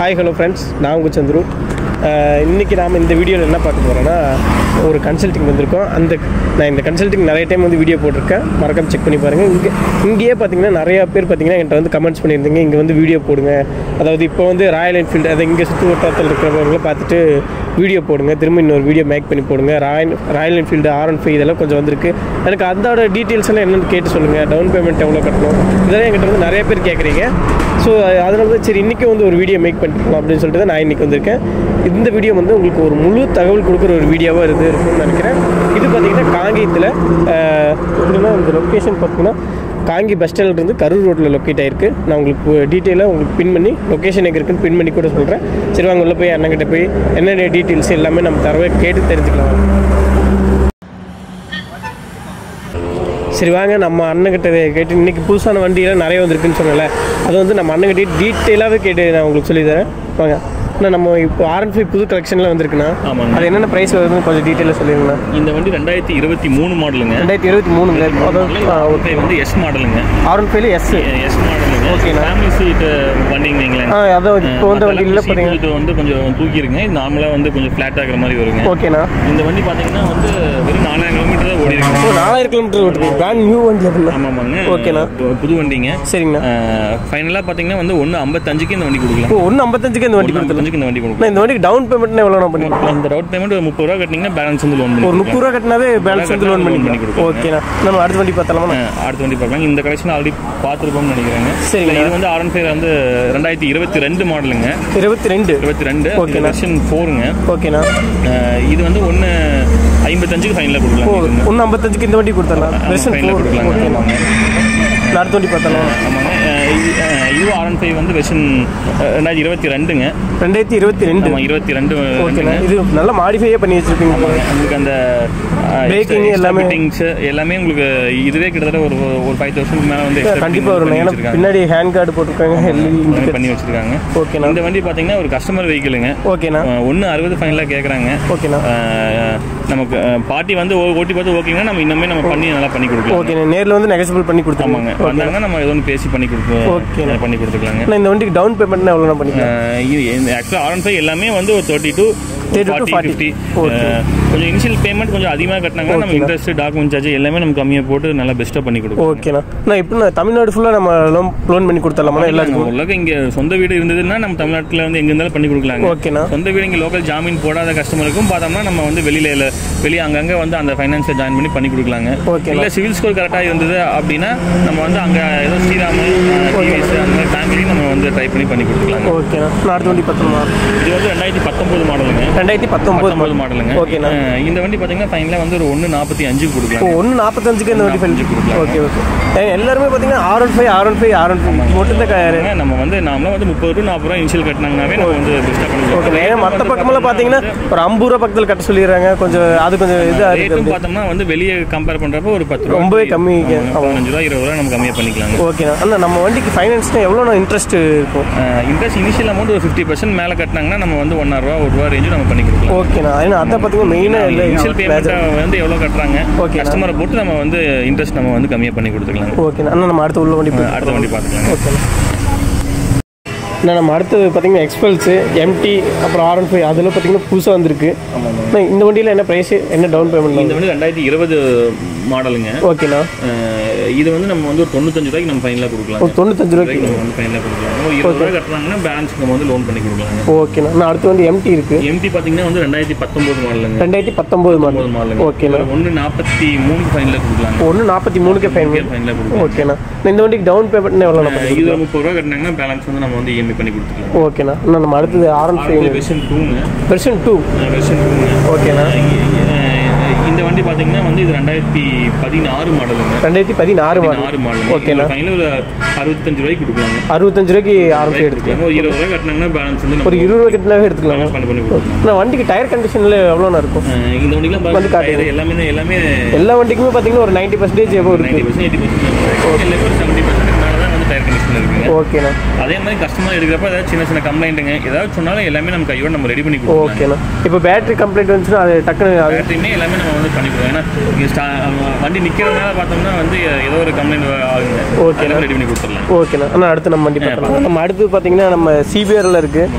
Hi hello friends நான் உங்கள் சந்துரு அஹ் இன்னைக்கு நாம் இந்த வீடியோவில் என்ன பார்க்க போகிறோன்னா ஒரு கன்சல்டிங் வந்திருக்கோம் அந்த நான் இந்த கன்சல்டிங் நிறைய டைம் வந்து வீடியோ போட்டிருக்கேன் மறக்காம செக் பண்ணி பாருங்கள் இங்கே இங்கேயே பார்த்தீங்கன்னா நிறையா பேர் பார்த்தீங்கன்னா என்கிட்ட வந்து கமெண்ட்ஸ் பண்ணியிருந்தீங்க இங்கே வந்து வீடியோ போடுங்க அதாவது இப்போ வந்து ராயல் என்ஃபீல்டு அதை இங்கே சுற்று வட்டாரத்தில் இருக்கிறவங்களை பார்த்துட்டு வீடியோ போடுங்க திரும்ப இன்னொரு வீடியோ மேக் பண்ணி போடுங்க Royal Royal Enfield R one five இதெல்லாம் கொஞ்சம் வந்திருக்கு எனக்கு அதோட டீட்டெயில்ஸ் எல்லாம் என்னென்னு கேட்டு சொல்லுங்கள் டவுன் பேமெண்ட் எவ்வளோ கட்டணும் இதெல்லாம் என்கிட்ட வந்து நிறைய பேர் கேட்குறீங்க ஸோ அதனால தான் சரி இன்றைக்கி வந்து ஒரு வீடியோ மேக் பண்ணிக்கலாம் அப்படின்னு சொல்லிட்டு தான் நான் இன்றைக்கி வந்திருக்கேன் இந்த வீடியோ வந்து உங்களுக்கு ஒரு முழு தகவல் கொடுக்குற ஒரு வீடியோவாக இது இருக்கும்னு நினைக்கிறேன் இது பார்த்தீங்கன்னா காங்கேயத்தில் ஆஹ், எப்படின்னா இந்த லொக்கேஷன் பார்த்தீங்கன்னா காங்கி பஸ் ஸ்டாண்ட்லேருந்து கரூர் ரோட்டில் லொக்கேட் ஆயிருக்கு நான் உங்களுக்கு டீட்டெயிலாக உங்களுக்கு பின் பண்ணி லொக்கேஷன் எங்கே இருக்குன்னு பின் பண்ணி கூட சொல்கிறேன் சரி வாங்க உள்ளே போய் அண்ணங்கிட்ட போய் என்னென்ன டீட்டெயில்ஸ் எல்லாமே நம்ம தரவே கேட்டு தெரிஞ்சுக்கலாம் சரி வாங்க நம்ம அண்ணன்கிட்ட கேட்டு இன்றைக்கி புதுசான வண்டியெல்லாம் நிறைய வந்திருக்குன்னு சொன்னல அது வந்து நம்ம அண்ணன்கிட்ட டீட்டெயிலாகவே கேட்டு நான் உங்களுக்கு சொல்லி தரேன் வாங்க அண்ணா நம்ம இப்போ ஆர்என் ஃபைவ் புது கலெக்ஷன்லாம் வந்திருக்குண்ணா ஆமாங்க. அது என்னென்ன ப்ரைஸ் வருதுன்னு கொஞ்சம் டீட்டெயிலாக சொல்லிடுங்கண்ணா இந்த வண்டி ரெண்டாயிரத்தி இருபத்தி மூணு மாடலுங்க ரெண்டாயிரத்தி இருபத்தி மூணு அதாவது இது வந்து எஸ் மாடலுங்க ஆர்என் ஃபைவ்ல எஸ் எஸ் மாடலுங்க ஓகேண்ணா. ஃபேமிலி சீட் வண்டிங்க வைங்களேன் ஆ அதான் இப்போ வந்து வண்டியில் பார்த்தீங்கன்னா இது வந்து கொஞ்சம் தூக்கிருங்க இது நார்மலாக வந்து கொஞ்சம் ஃப்ளாட் ஆகிற மாதிரி வருங்க ஓகேண்ணா இந்த வண்டி பார்த்தீங்கன்னா வந்து வெறும் நாலாயிரம் கிலோமீட்டர் தான் ஓடி இருக்கு ஓ நாலாயிரம் கிலோமீட்டர் ஓட்டுருக்கு பிராண்ட் நியூ வண்டி அப்படின்னா ஆமாமாங்க ஓகேண்ணா. பு- புது வண்டிங்க சரிங்கண்ணா ஃபைனலாக பார்த்தீங்கன்னா வந்து ஒன்று ஐம்பத்தஞ்சுக்கு இந்த வண்டி கொடுக்கலாம் இப்போ ஒன்று ஐம்பத்தஞ்சுக்கு இந்த வண்டி ஒன்று கொடுத்துருங்க ஐம்பத்தஞ்சுக்கு இந்த வண்டி கொடுக்கலாம் இந்த வண்டிக்கு டவுன் பேமெண்ட்னா எவ்வளோ நான் பண்ணிக்கலாம் இந்த ரவுட் பேமெண்ட் ஒரு முப்பது ரூபா கட்டினீங்கன்னா பேலன்ஸ் வந்து லோன் பண்ணி ஒரு முப்பது ரூபா கட்டினாவே பேலன்ஸ் வந்து லோன் loan பண்ணி பண்ணி கொடுக்கலாம். ஓகேண்ணா நம்ம அடுத்த வண்டி பார்த்தலாமா ஆ, அடுத்த வண்டி பார்க்கலாம் இந்த கலெக்ஷன் ஆல்ரெடி பார்த்துருப்போம்னு நினைக்கிறேங்க சரிங்க. இது வந்து ஆர் ஃபைவ் வந்து ரெண்டாயிரத்தி இருபத்தி ரெண்டு மாடலுங்க இருபத்தி ரெண்டு இருபத்தி ரெண்டு ஓகேண்ணா. வெர்ஷன் ஃபோருங்க ஓகேண்ணா இது வந்து ஒன்று ஐம்பத்தஞ்சுக்கு ஃபைனலாக ஓ கொடுக்கலாம் இது. ஒன்று ஐம்பத்தஞ்சுக்கு இந்த வண்டி கொடுத்துடலாம் ஆமா, வெர்ஷன் final ஆ ஃபோர் கொடுக்கலாங்க. ஓகேண்ணா நான் அடுத்த வண்டி பார்த்தலாம் ஆமாங்க அஹ் இது- அஹ் இது ஆர் ஃபைவ் வந்து வெர்ஷன் ரெண்டாயிரத்தி இருபத்தி ரெண்டுங்க ரெண்டாயிரத்தி இருபத்தி ரெண்டு ஆமாம் இருபத்தி ரெண்டு ஓகேண்ணா இது நல்ல மாடிஃபையே பண்ணி வச்சிருப்பீங்க போல. உங்களுக்கு அந்த Braking எல்லாமே. ஃபிட்டிங்ஸ் எல்லாமே உங்களுக்கு இதுவே கிட்டத்தட்ட ஒரு ஒரு ஃபைவ் தௌசண்ட் மேலே வந்து extra கண்டிப்பா fitting வரும் பண்ணி ஏன்னா வச்சிருக்காங்க. பின்னாடி ஹேண்ட் கார்டு போட்டிருக்காங்க எல்லாமே எல்இடி பண்ணி வச்சிருக்காங்க ஓகேண்ணா இந்த வண்டி பார்த்தீங்கன்னா ஒரு கஸ்டமர் வெஹிக்கிளுங்க ஓகேண்ணா ஒன்று அறுபது ஃபைனலாக கேட்குறாங்க ஓகேண்ணா நமக்கு பார்ட்டி வந்து ஓ- ஓட்டி பார்த்து ஓகேங்கன்னா நம்ம இன்னுமே நம்ம பண்ணி நல்லா பண்ணி கொடுக்கலாம் ஓகேண்ணா நேரில் வந்து நெகசிபிள் பண்ணி ஆமாங்க கொடுத்துருவாங்க வந்தாங்கன்னா நம்ம ஏதோ ஒன்று பேசி பண்ணி கொடுப்போம் ஓகேண்ணா. பண்ணி கொடுத்துக்கலாங்க அண்ணா, இந்த வண்டிக்கு டவுன் பேமெண்ட்னா எவ்வளோ பண்ணிக்கலாம் அஹ் இது ஆக்சுவலாக ஆர் ஃபைவ் எல்லாமே வந்து ஒரு thirty to 30 to forty 40. Fifty Okay. கொஞ்சம் இனிஷியல் பேமெண்ட் கொஞ்சம் அதிகமாக கட்டினாங்கன்னா நம்ம Okay. இன்ட்ரெஸ்ட் டாக்குமெண்ட் சார்ஜ் எல்லாமே நம்ம கம்மியாக போட்டு நல்லா பெஸ்ட்டாக பண்ணி கொடுப்போம் ஓகேண்ணா நான் இப்போ தமிழ்நாடு ஃபுல்லாக நம்ம லோன் லோன் பண்ணி கொடுத்துடலாமா எல்லாத்துக்கும் உலக இங்க சொந்த வீடு இருந்ததுன்னா நம்ம தமிழ்நாட்டில் வந்து எங்க இருந்தாலும் பண்ணி கொடுக்கலாங்க ஓகேண்ணா சொந்த வீடு இங்கே லோக்கல் ஜாமீன் போடாத கஸ்டமருக்கும் பார்த்தோம்னா நம்ம வந்து வெளியில இல்ல வெளியே அங்கங்கே வந்து அந்த ஃபைனான்ஸை ஜாயின் பண்ணி பண்ணி கொடுக்கலாங்க ஓகேண்ணா. இல்லை சிவில் ஸ்கோர் கரெக்டாக இருந்தது அப்படின்னா நம்ம வந்து அங்கே ஏதோ ஸ்ரீராம் டிவிஎஸ் அந்த மாதிரி ஃபேமிலி நம்ம வந்து ட்ரை பண்ணி பண்ணி கொடுத்துக்கலாங்க ஓகேண்ணா நான் அடுத்த வண்டி பார்த்தோமா இது வந்து ரெண்டாயிரத்தி பத்தொம்போது மாடலுங்க ரெண்டாயிரத்தி பத்தொம்போது பத்தொம்போது மாடலுங்க ஓகேண்ணா. அஹ் இந்த வண்டி பார்த்தீங்கன்னா ஃபைனலாக வந்து ஒரு ஒன்று நாற்பத்தி அஞ்சுக்கு இப்போ கொடுக்கலாம் ஒன்று நாற்பத்தஞ்சுக்கு இந்த வண்டி ஃபைல் கொடுக்கலாம். ஓகே ஓகே எல்லாருமே பார்த்தீங்கன்னா R one five R one five R one five மட்டும் தான் க- நம்ம வந்து நாமளாக வந்து முப்பது ரூபா நாற்பது ரூபா இனிஷியல் கட்டினாங்கனாவே நம்ம வந்து பெஸ்ட்டாக பண்ணி ஓகே கொடுக்கலாம். ஏன்னா மற்ற பக்கமெல்லாம் பார்த்தீங்கன்னா ஒரு ஐம்பது ரூபா பக்கத்தில் கட்ட சொல்லிடுறாங்க கொஞ்சம் அது கொஞ்சம் இதாக ரேட்டும் இருக்குது பார்த்தோம்னா வந்து வெளியே கம்பேர் பண்றப்ப ஒரு பத்து ரூபா ரொம்பவே கம்மி. ஆமாங்க, பதினஞ்சு ரூபா இருபது ரூபா நம்ம கம்மியாக பண்ணிக்கலாங்க ஓகேண்ணா அண்ணா நம்ம வண்டிக்கு ஃபைனான்ஸ்னா எவ்வளோ இன்ட்ரெஸ்ட் இருக்கும் இன்ட்ரெஸ்ட் இனிஷியல் அமௌண்ட் ஒரு ஃபிஃப்டி பர்சன்ட் மேலே கட்டினாங்கன்னா நம்ம வந்து ஒன்றா ரூபா ஒரு ரூபா ரேஞ்சு நம்ம பண்ணி கொடுக்கலாம் ஓகேண்ணா ஏன்னா அதை பார்த்தீங்கன்னா மெயினாக இல்லை இனிஷியல் பேமெண்ட் வந்து எவ்வளோ கட்டுறாங்க Okay. கஸ்டமரை பொறுத்து நம்ம வந்து இன்ட்ரெஸ்ட் நம்ம வந்து கம்மியாக பண்ணி கொடுத்துக்கலாம் ஓகேண்ணா அண்ணா நம்ம அடுத்த உள்ள வண்டி போய் அடுத்த வண்டி பார்த்துக்கலாம் ஓகேண்ணா அண்ணா நம்ம அடுத்தது பார்த்தீங்கன்னா எக்ஸ்பல்ஸு எம்டி அப்புறம் ஆர் ஒன் ஃபைவ் அதில் பார்த்தீங்கன்னா புதுசாக வந்திருக்கு அண்ணா, இந்த வண்டியில் என்ன ப்ரைஸ் என்ன டவுன் பேமெண்ட் இந்த வந்து ரெண்டாயிரத்தி இருபது மாடலுங்க ஓகேண்ணா அஹ் இது வந்து நம்ம வந்து ஒரு தொண்ணூத்தஞ்சு ரூபாய்க்கு நம்ம ஃபைனலாக கொடுக்கலாம் ஒரு தொண்ணூத்தஞ்சு ரூபாய்க்கு நம்ம வந்து ஃபைனலாக கொடுக்கலாம் ஒரு இருபது ரூபாய் கட்டுறாங்கன்னா பேலன்ஸ் நம்ம வந்து லோன் பண்ணி கொடுக்கலாங்க ஓகேண்ணா நான் அடுத்து வந்து எம்டி இருக்கு எம்டி பார்த்தீங்கன்னா வந்து ரெண்டாயிரத்தி பத்தொம்போது மாடலுங்க ரெண்டாயிரத்தி பத்தொம்போது மாடல் பத்தொம்போது மாடலுங்க ஓகேண்ணா ஒன்று நாற்பத்தி மூணு ஃபைனலில் கொடுக்கலாங்க ஒன்று நாற்பத்தி மூணுக்கு ஃபைன் ஃபைனலாக கொடுக்கலாம் ஓகேண்ணா நான் இந்த வண்டிக்கு டவுன் பேமெண்ட் எவ்வளோ நம்ம இது முப்பது ரூபா கட்டினாங்கன்னா பேலன்ஸ் வந்து நம்ம வந்து இஎம்ஐ பண்ணி கொடுத்துக்கலாம் ஓகேண்ணா அண்ணா நம்ம அடுத்தது ஆர் ஒன் ஃபைவ் வெர்ஷன் டூங்க வெர்ஷன் டூ வெர்ஷன் டூங்க ஓகேண்ணா இந்த வண்டி பார்த்தீங்கன்னா வந்து இது ரெண்டாயிரத்தி பதினாறு மாடலுங்க ரெண்டாயிரத்தி பதினாறு மாடல் ஆறு மாடல் ஓகேண்ணா. ஃபைனல் ஒரு அறுபத்தஞ்சு ரூபாய்க்கு கொடுக்கலாங்க அறுபத்தஞ்சு ரூபாய்க்கு ஆரம்பிச்சு எடுத்துக்கலாம் ஒரு இருபது ரூபாய் கட்டினாங்கன்னா பேலன்ஸ் வந்து ஒரு நம்ம இருபது ரூபாய் கிட்டனாவே எடுத்துக்கலாம் பண்ணி பண்ணி கொடுக்கலாம் அண்ணா வண்டிக்கு டயர் கண்டிஷனில் எவ்வளோண்ணா இருக்கும் அஹ் இந்த வண்டிலாம் வந்து பாருங்க காட்டுங்க. டயர் எல்லாமே எல்லாமே எல்லா வண்டிக்குமே பார்த்தீங்கன்னா ஒரு நைன்ட்டி பர்சன்டேஜ் எவ்வளோ நைன்டி இருக்கு பர்சன்ட் எயிட்டி பர்சன்ட் எல்லாமே ஒரு செவன்ட்டி பர்சன்ட் மேலே தான் வந்து டயர் கண்டிஷன் இருக்குங்க ஓகேண்ணா அதே மாதிரி கஸ்டமர் எடுக்கிறப்ப ஏதாவது சின்ன சின்ன கம்ப்ளைண்ட்டுங்க ஏதாவது சொன்னாலும் எல்லாமே நம்ம கையோட நம்ம ரெடி பண்ணி கொடுக்கலாம் ஓகேண்ணா இப்போ பேட்டரி கம்ப்ளைண்ட் வந்துச்சுன்னா அது டக்குன்னு அது பேட்டரியுமே எல்லாமே நம்ம வந்து பண்ணி கொடுக்கலாம் ஏன்னா இங்க ஸ்டா- வண்டி நிற்கிறதுனால பார்த்தோம்னா வந்து ஏதோ ஒரு கம்ப்ளைண்ட் ஆகுங்க Okay. அதெல்லாம் ரெடி பண்ணி கொடுத்துடலாம் ஓகேண்ணா அண்ணா அடுத்து நம்ம வண்டி பார்க்கலாம் நம்ம அடுத்து பார்த்தீங்கன்னா நம்ம சிபிஆரில் இருக்குது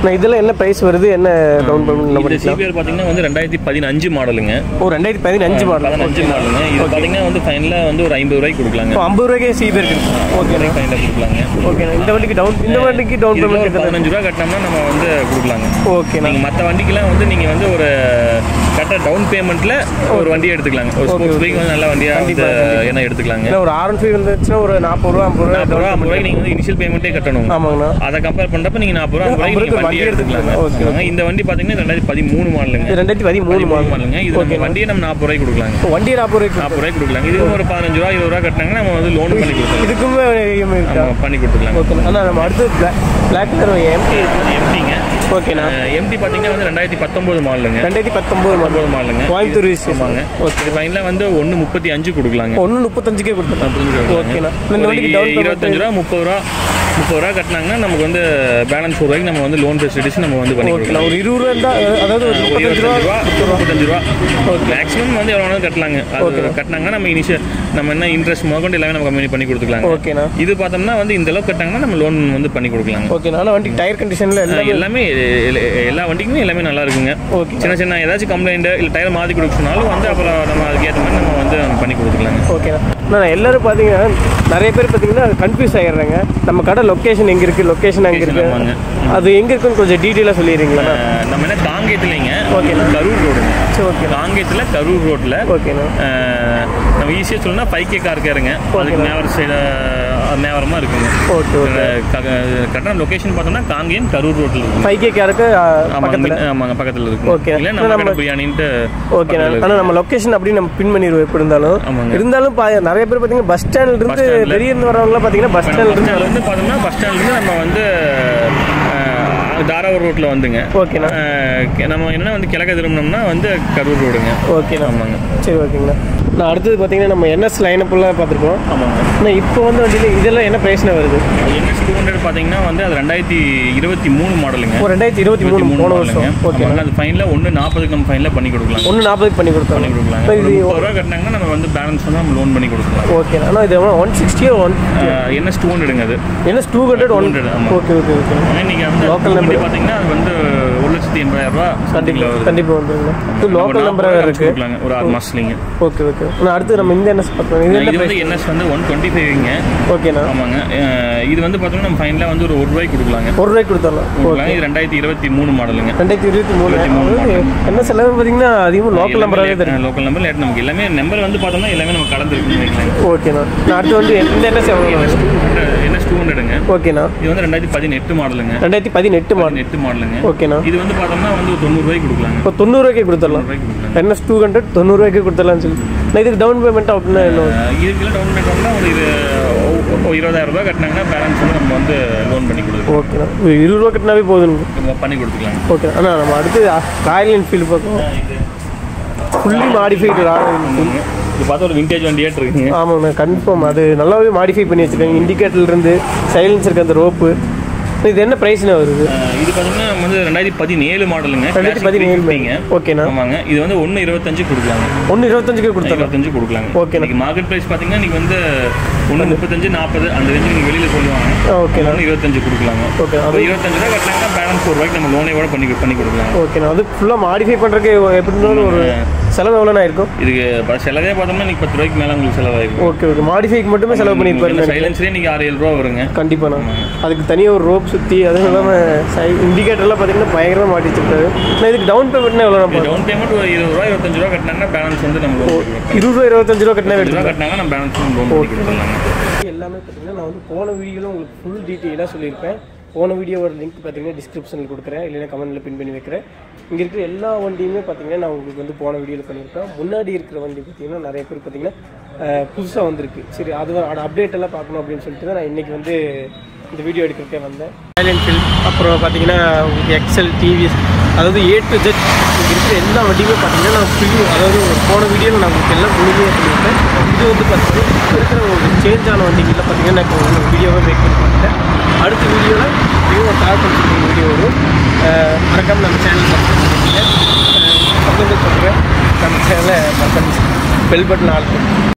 நான் இதெல்லாம் என்ன ப்ரைஸ் வருது என்ன டவுன் பேமெண்ட் இந்த பண்ணிக்கலாம் சிபிஆர் பார்த்தீங்கன்னா வந்து ரெண்டாயிரத்தி பதினஞ்சு மாடலுங்க ஓ ரெண்டாயிரத்தி பதினஞ்சு மாடல் பதினஞ்சு மாடலுங்க இது பார்த்தீங்கன்னா வந்து ஃபைனலாக வந்து ஒரு ஐம்பது ரூபாய்க்கு கொடுக்கலாங்க இப்போ ஐம்பது ரூபாய்க்கே சி பேர் இருக்கு ஓகேண்ணா ஃபைனலாக கொடுக்கலாங்க ஓகேண்ணா இந்த வண்டிக்கு டவுன் இந்த வண்டிக்கு டவுன் இதுல பேமெண்ட் ஒரு பதினஞ்சு ரூபா கட்டினோம்னா நம்ம வந்து கொடுக்கலாங்க ஓகேண்ணா நீங்கள் மற்ற வண்டிக்கெல்லாம் வந்து நீங்கள் வந்து ஒரு கட்ட டவுன் பேமெண்ட்டில் ஒரு வண்டி எடுத்துக்கலாங்க ஒரு ஸ்போர்ட்ஸ் பைக் வந்து நல்ல வண்டியாக வந்து என்ன எடுத்துக்கலாங்க இல்லை ஒரு ஆர் ஃபைவ் வந்துச்சுன்னா ஒரு நாற்பது ரூபா ஐம்பது ரூபா நாற்பது ரூபா ஐம்பது ரூபாய்க்கு நீங்கள் வந்து இனிஷியல் பேமெண்ட்டே கட்டணும் ஆமாங்கண்ணா அதை கம்பேர் பண்ணுறப்ப நீங்கள் நாற்பது ரூபா ஐம்பது ரூபாய்க்கு நீங்கள் வண்டி எடுத்துக்கலாங்க ஓகே, ஆமாங்க. இந்த வண்டி பார்த்தீங்கன்னா ரெண்டாயிரத்தி பதிமூணு மாடலுங்க இது ரெண்டாயிரத்தி பதிமூணு மூணு மாடல் மாடலுங்க இது நம்ம வண்டியை நம்ம நாற்பது ரூபாய்க்கு கொடுக்கலாங்க இப்போ வண்டி நாற்பது ரூபாய்க்கு நாற்பது ரூபாய்க்கு கொடுக்கலாங்க இதுவும் ஒரு பதினஞ்சு ரூபா இருபது ரூபா கட்டினாங்கன்னா நம்ம வந்து லோன் பண்ணி கொடுக்கலாம் இதுக்குமே இஎம்ஐ இருக்கா நம்ம பண்ணி கொடுத்துக்கலாங்க ஓகேண்ணா அண்ணா நம்ம அடுத்து பிளாக் கலர் எம்டி எம்டிங்க ஓகேண்ணா எம்டி பார்த்தீங்கன்னா வந்து ரெண்டாயிரத்தி பத்தொம்போது மாடலுங்க ரெண்டாயிரத்தி பத்தொம்போது மாடல் பத்தொம்போது மாடலுங்க கோயம்புத்தூர் ரிஜிஸ்ட்ரேஷன் ஆமாங்க ஓகே ஃபைனலாக வந்து ஒன்று முப்பத்தி அஞ்சு கொடுக்கலாங்க ஒன்று முப்பத்தஞ்சுக்கே கொடுத்துருக்கேன் ஓகேண்ணா இந்த ஒரு வண்டிக்கு டவுன் இருபத்தஞ்சு ரூபா முப்பது ரூபா முப்பது ரூபா கட்டினாங்கன்னா நமக்கு வந்து பேலன்ஸ் ஒரு ரூபாய்க்கு நம்ம வந்து லோன் ஃபெசிலிட்டிஸ் நம்ம வந்து பண்ணி கொடுக்கலாம் ஓகேண்ணா ஒரு இருபது ரூபா இருந்தால் அதாவது ஒரு ஒரு முப்பத்தஞ்சு ரூபா இருபத்தஞ்சு ரூபா முப்பத்தஞ்சு ரூபா மேக்ஸிமம் வந்து எவ்வளோ வேணாலும் கட்டலாங்க அது கட்டினாங்கன்னா நம்ம இனிஷியல் நம்ம என்ன இன்ட்ரெஸ்ட் முதற்கொண்டு எல்லாமே நம்ம கம்மி பண்ணி கொடுத்துக்கலாங்க ஓகேண்ணா இது பார்த்தோம்னா வந்து இந்த அளவுக்கு கட்டாங்கன்னா நம்ம லோன் வந்து பண்ணி கொடுக்கலாங்க ஓகேண்ணா ஆனால் வண்டி டயர் கண்டிஷனில் எல்லாம் எல்லாமே எ- எல்லா வண்டிக்குமே எல்லாமே நல்லா இருக்குங்க ஓகே சின்ன சின்ன ஏதாச்சும் கம்ப்ளைண்ட் இல்லை டயர் மாற்றி கொடுக்க சொன்னாலும் வந்து அப்புறம் நம்ம அதுக்கேற்ற மாதிரி நம்ம வந்து பண்ணி கொடுத்துக்கலாங்க ஓகேண்ணா அண்ணா எல்லாரும் பார்த்தீங்கன்னா நிறைய பேர் பார்த்தீங்கன்னா கன்ஃபியூஸ் ஆகிடுறாங்க நம்ம கடை லொக்கேஷன் எங்கே இருக்குது லொக்கேஷன் எங்கே ஆமாங்க. இருக்குது அது எங்கே இருக்குன்னு கொஞ்சம் டீட்டெயிலாக சொல்லிடுறீங்களா அஹ் நம்ம என்ன காங்கேயத்துலைங்க ஓகேண்ணா. கரூர் ரோடுங்க சரி ஓகே காங்கேயத்தில் கரூர் ரோட்டில் ஓகேண்ணா நம்ம ஈஸியாக சொல்லணும்னா ஃபைவ் கே கார் கேருங்க அதுக்கு மேவர சைடு மேவரமாக இருக்குங்க ஓகே ஓகே கரெக்டான லொக்கேஷன் பார்த்தோம்னா காங்கேயம் கரூர் ரோட்டில் இருக்குங்க ஃபைவ் கேருக்கு ஆமாங்க பக்கத்தில் மி- ஆமாங்க பக்கத்தில் இருக்கு ஓகே. இல்லை நம்ம- நம்ம கடை பிரியாணின்ட்டு ஓகேண்ணா ஆனால் நம்ம லொக்கேஷன் அப்படி நம்ம பின் பண்ணிடுவோம் எப்படி இருந்தாலும் ஆமாங்க. இருந்தாலும் பா- நிறைய பேர் பார்த்தீங்கன்னா பஸ் ஸ்டாண்ட்ல இருந்து ஸ்டாண்ட்ல. வெளிய இருந்து வரவங்களாம் பார்த்தீங்கன்னா பஸ் பஸ் ஸ்டாண்ட்ல இருந்து ஸ்டாண்ட்லேருந்து பார்த்தோம்னா பஸ் ஸ்டாண்ட்லேருந்து நம்ம வந்து அஹ், தாராவூர் ரோட்டில் வந்துங்க ஓகேண்ணா அஹ், கெ- நம்ம என்னன்னா வந்து கிழக்க திரும்பினோம்னா வந்து கரூர் ரோடுங்க ஓகேண்ணா ஆமாங்க சரி ஓகேங்கண்ணா நான் அடுத்தது பார்த்தீங்கன்னா நம்ம என்எஸ் லைனப்புலாம் பார்த்துருக்கோம் ஆமாங்க ஆனால் இப்போ வந்து வண்டியில் இதெல்லாம் என்ன ப்ரைஸ்னா வருது என்எஸ் டூ ஹண்ட்ரட் பார்த்தீங்கன்னா வந்து அது ரெண்டாயிரத்தி இருபத்தி மூணு மாடலுங்க ஒரு ரெண்டாயிரத்தி இருபத்தி மூணு மூணு போன மாடலுங்க வருஷம் ஓகே ஆமாங்க, அது ஃபைனில் ஒன்று நாற்பதுக்கு நம்ம ஃபைனில் பண்ணி கொடுக்கலாம் ஒன்று நாற்பதுக்கு பண்ணி கொடுத்தாங்க பண்ணி கொடுக்கலாங்க இப்போ ஒரு இது முப்பது ரூபா கட்டினாங்கன்னா நம்ம வந்து பேலன்ஸ் வந்து நம்ம லோன் பண்ணி கொடுக்கலாம் ஓகே ஆனால் இது ஒன் சிக்ஸ்டியோ ஒன் என்எஸ் டூ ஹண்ட்ரடுங்க அது என்எஸ் டூ ஹண்ட்ரட் ஒன் 200, ஆமா. ஓகே ஓகே ஓகே ஆனால் நீங்கள் வந்து Local local number. number பார்த்தீங்கன்னா அது வந்து ஒரு லட்சத்தி எண்பதாயிரம் ரூபா கண்டிப்பாக வருது கண்டிப்பாக வந்துருங்க இது நம்ம லோக்கல் நாற்பது நம்பராக ரூபா இருக்குது கொடுக்கலாங்க ஒரு ஆறு மாதத்துலிங்க ஓகே ஓகே ஆனால் அடுத்து நம்ம இந்த என்எஸ் பார்க்கலாம் இது என்ன இது வந்து என்எஸ் வந்து ஒன் டுவெண்ட்டி ஃபைவ்ங்க ஓகேண்ணா ஆமாங்க அஹ் இது வந்து பார்த்தோம்னா நம்ம ஃபைனலாக வந்து ஒரு ஒரு ரூபாய்க்கு கொடுக்கலாங்க ஒரு ரூபாய்க்கு கொடுத்துடலாம் கொடுக்கலாம். இது ரெண்டாயிரத்தி இருபத்தி மூணு மாடலுங்க ரெண்டாயிரத்தி இருபத்தி மூணு அதாவது என்ன செலவு பார்த்தீங்கன்னா அதிகமாக லோக்கல் நம்பராகவே தெரியும் லோக்கல் நம்பர் லேட் நமக்கு எல்லாமே நம்பர் வந்து பார்த்தோம்னா எல்லாமே நம்ம கலந்துருக்குன்னு வைக்கலாம் ஓகேண்ணா நான் அடுத்து வந்து இந்த என்எஸ் எவ்வளோ என்எஸ் டூ ஹண்ட்ரடுங்க ஓகேண்ணா இது வந்து ரெண்டாயிரத்தி பதினெட்டு மாடலுங்க ரெண்டாயிரத்தி பதினெட்டு மாடல் பதினெட்டு மாடலுங்க ஓகேண்ணா இது வந்து பார்த்தோம்னா வந்து ஒரு தொண்ணூறுபாய்க்கு கொடுக்கலாங்க இப்போ தொண்ணூறுவாய்க்கு கொடுத்துடலாம் ரூபாய்க்கு கொடுக்கலாங்க என்எஸ் டூ ஹண்ட்ரட் தொண்ணூறுவாய்க்கு கொடுத்துடலாம்னு சொல்லி நான் இதுக்கு டவுன் பேமெண்ட் அப்படின்னா என்ன வரும்? அஹ் இதுக்கெல்லாம் டவுன் பேமெண்ட்னா ஒரு இது ஒரு இருபதாயிரம் ரூபாய் கட்டினாங்கன்னா பேலன்ஸ் வந்து நம்ம வந்து லோன் பண்ணி கொடுத்துருவோம் ஓகேண்ணா ஒரு இருபது ரூபா கட்டினாவே போதுங்க நம்ம பண்ணி கொடுத்துக்கலாம் ஓகே அண்ணா நம்ம அடுத்து ராயல் என்ஃபீல்டு பார்க்கணும் ஃபுல்லி மாடிஃபைடு ராயல் என்ஃபீல்டு இது பார்த்தா ஒரு விண்டேஜ் வண்டியாட்டு இருக்குங்க ஆமாங்கண்ணா கன்ஃபார்ம் அது நல்லாவே மாடிஃபை பண்ணி வச்சுருக்காங்க இண்டிகேட்டர்லேருந்து சைலன்ஸருக்கு அந்த ரோப்பு இது என்ன ப்ரைஸ்ண்ணா வருது அஹ் இது பார்த்தீங்கன்னா நம்ம வந்து ரெண்டாயிரத்தி பதினேழு மாடலுங்க ரெண்டாயிரத்தி பதினேழு ஓகேண்ணா ஆமாங்க இது வந்து ஒன்று இருபத்தஞ்சு கொடுக்கலாங்க ஒன்று இருபத்தஞ்சுக்கு கொடுத்துடலாம் இருபத்தஞ்சு கொடுக்கலாங்க ஓகேண்ணா. இன்னைக்கு மார்க்கெட் ப்ரைஸ் பார்த்தீங்கன்னா இன்னைக்கு வந்து ஒன்று முப்பத்தஞ்சு நாற்பது அந்த ரேஞ்சு நீங்கள் வெளியில் சொல்லுவாங்க ஓகேண்ணா ஒன்று இருபத்தஞ்சு கொடுக்கலாங்க ஓகே ஒரு இருபத்தஞ்சு ரூபா கட்டினாங்கன்னா பேலன்ஸ் ஒரு ரூபாய்க்கு நம்ம லோனே கூட பண்ணி பண்ணி கொடுக்கலாம் ஓகேண்ணா அது ஃபுல்லாக மாடிஃபை பண்ணுறதுக்கு எப்படி இருந்தாலும் ஒரு செலவு எவ்வளோண்ணா இருக்கும் இதுக்கு ப- செலவே பார்த்தோம்னா இன்னைக்கு பத்து ரூபாய்க்கு மேலே உங்களுக்கு செலவாயிருக்கும் ஓகே ஓகே மாடிஃபைக்கு மட்டுமே செலவு பண்ணியிருப்பாரு சைலன்ஸ்லேயே இன்னைக்கு ஆறு ஏழு ரூபா வருங்க கண்டிப்பாண்ணா அதுக்கு தனியாக ஒரு ரோப் சுற்றி அதுவும் இல்லாமல் சை இண்டிகேட்டர்லாம் பார்த்தீங்கன்னா பயங்கரமாக மாட்டி வச்சிருக்காரு நான் இதுக்கு டவுன் பேமெண்ட்னா எவ்வளோ நம்ம டவுன் பேமெண்ட் ஒரு இருபது ரூபா இருபத்தஞ்சு ரூபா கட்டினாங்கன்னா பேலன்ஸ் வந்து நம்ம லோன் பண்ணி இருபது ரூபா இருபத்தஞ்சு ரூபா கட்டினா இருபது ரூபா கட்டினாங்கன்னா நம்ம பேலன்ஸ் வந்து லோன் பண்ணி கொடுத்துடலாங்க எல்லாமே பார்த்தீங்கன்னா நான் வந்து போன வீடியோவில் உங்களுக்கு ஃபுல் டீட்டெயிலாக சொல்லியிருப்பேன் போன வீடியோவோட லிங்க் பார்த்தீங்கன்னா டிஸ்கிரிப்ஷனில் கொடுக்குறேன் இல்லைன்னா கமெண்ட்டில் பின் பண்ணி வைக்கிறேன் இங்கே இருக்கிற எல்லா வண்டியுமே பார்த்தீங்கன்னா நான் உங்களுக்கு வந்து போன வீடியோவில் பண்ணியிருப்பேன் முன்னாடி இருக்கிற வண்டி பார்த்தீங்கன்னா நிறைய பேர் பார்த்தீங்கன்னா புதுசாக வந்திருக்கு சரி அது அதோட அப்டேட் எல்லாம் பார்க்கணும் அப்படின்னு சொல்லிட்டு தான் நான் இன்றைக்கி வந்து இந்த வீடியோ எடுக்கிறதுக்கே வந்தேன் ராயல் என்ஃபீல்ட் அப்புறம் பார்த்தீங்கன்னா உங்களுக்கு எக்ஸல் டிவிஎஸ் அதாவது ஏ டு ஜெட் இங்கே இருக்கிற எல்லா வண்டியுமே பார்த்தீங்கன்னா நான் ஃப்ரீ அதாவது போன வீடியோவில் நான் உங்களுக்கு எல்லாம் முழுமையாக சொல்லியிருப்பேன் இது வந்து பார்த்தீங்கன்னா இப்போ இருக்கிற ஒரு சேஞ்ச் ஆன வண்டிகளில் பார்த்தீங்கன்னா நான் இப்போ உங்களுக்கு வீடியோவை மேக் பண்ணி பார்த்துட்டேன் அடுத்த வீடியோவில் இதுவும் ஒரு கால் பண்ணி வீடியோ வரும் அஹ் மறக்காம நம்ம சேனல் சப்ஸ்கிரைப் பண்ணுங்கள் பக்கத்தில் சொல்கிறேன் நம்ம சேனலை மறக்காம பெல் பட்டன் ஆள்